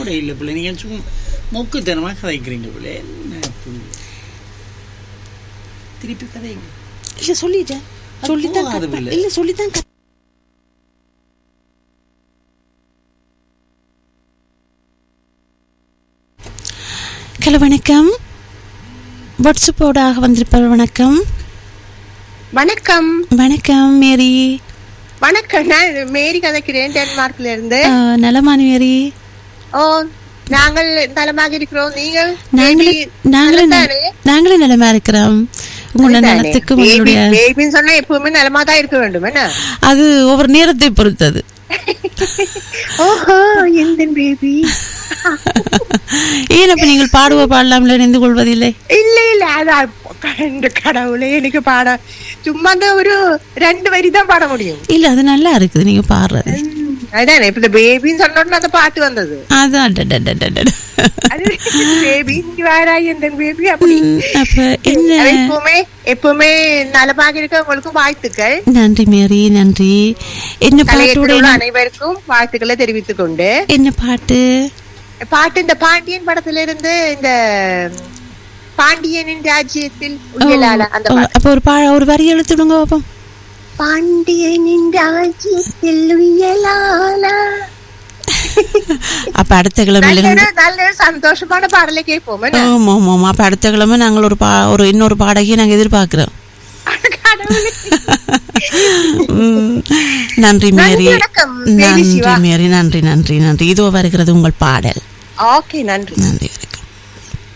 கூட இல்லை பிள்ளை நீங்கள் சும்மா மொக்குத்தனமாக கதைக்கிறீங்க பிள்ளை என்ன புல். திருப்பி கதைங்க இல்ல சொல்லிட்டேன் அது சொல்லித்தான் போகாது கட் ப- பிள்ளை. இல்ல சொல்லித்தான் கட் ஹலோ வணக்கம் வாட்ஸ்அப்போடாக வந்திருப்பவர் வணக்கம் வணக்கம் வணக்கம் மேரி வணக்கம் நான் மேரி கதைக்கிறேன் டென்மார்க்ல இருந்து ஆ, நலமான மேரி ஓ நாங்கள் நலமாக இருக்கிறோம் நீங்கள் நாங்களே baby நாங்களே நல- நலம்தானே? நாங்களே நலமா இருக்கிறோம் உங்களோட சரிதானே? நலத்துக்கும் baby- உங்களுடைய babyன்னு சொன்னா எப்பவுமே நலமா தான் இருக்க வேண்டும் என்ன அது ஒவ்வொரு நேரத்தை பொறுத்தது ஓஹோ எந்த பேபி ஏன் அப்ப நீங்கள் பாடுவ பாடலாம்ல நின்று கொள்வதில்லை இல்ல இல்ல அதான் இந்த கடவுளே எனக்கு பாட சும்மா அந்த ஒரு ரெண்டு வரி தான் பாட முடியும் இல்ல அது நல்லா இருக்குது நீங்க பாடுறது அதானே இப்ப இந்த பேபின்னு சொன்ன உடனே அந்த பாட்டு வந்தது அதான் அடடடடடட. அது பேபி வேற எந்த பேபி அப்படி ம், அப்ப என்ன அது எப்பவுமே எப்பவுமே நலமாக இருக்க உங்களுக்கும் வாழ்த்துக்கள் நன்றி மேரி நன்றி என்ன பாட்டோட கலையத்தில் உள்ள அனைவருக்கும் வாழ்த்துக்களை தெரிவித்துக் கொண்டு என்ன பாட்டு பாட்டு இந்த பாண்டியன் படத்துல இருந்து இந்த பாண்டியனின் ராஜ்யத்தில் உயலால அந்த ஓ, பாட்டு அப்ப ஒரு பா ஒரு வரி எழுத்துடுங்க பாப்போம் பாண்டியனின் ராஜ்யத்தில் உயலால அப்ப அடுத்த கிழமையில நல்ல இருந்து ஒரு- நல்ல ஒரு சந்தோஷமான பாடலை கேட்போம் என்ன? ஆமா ஆமா ஆமா அப்ப அடுத்த கிழமை நாங்கள் ஒரு பா ஒரு இன்னொரு பாடகியை நாங்க எதிர்பார்க்கிறோம் கடவுளே. ம், நன்றி மேரி வணக்கம், மேரி நன்றி சிவா. மேரி நன்றி நன்றி நன்றி இதோ வருகிறது உங்கள் பாடல் ஓகே நன்றி நன்றி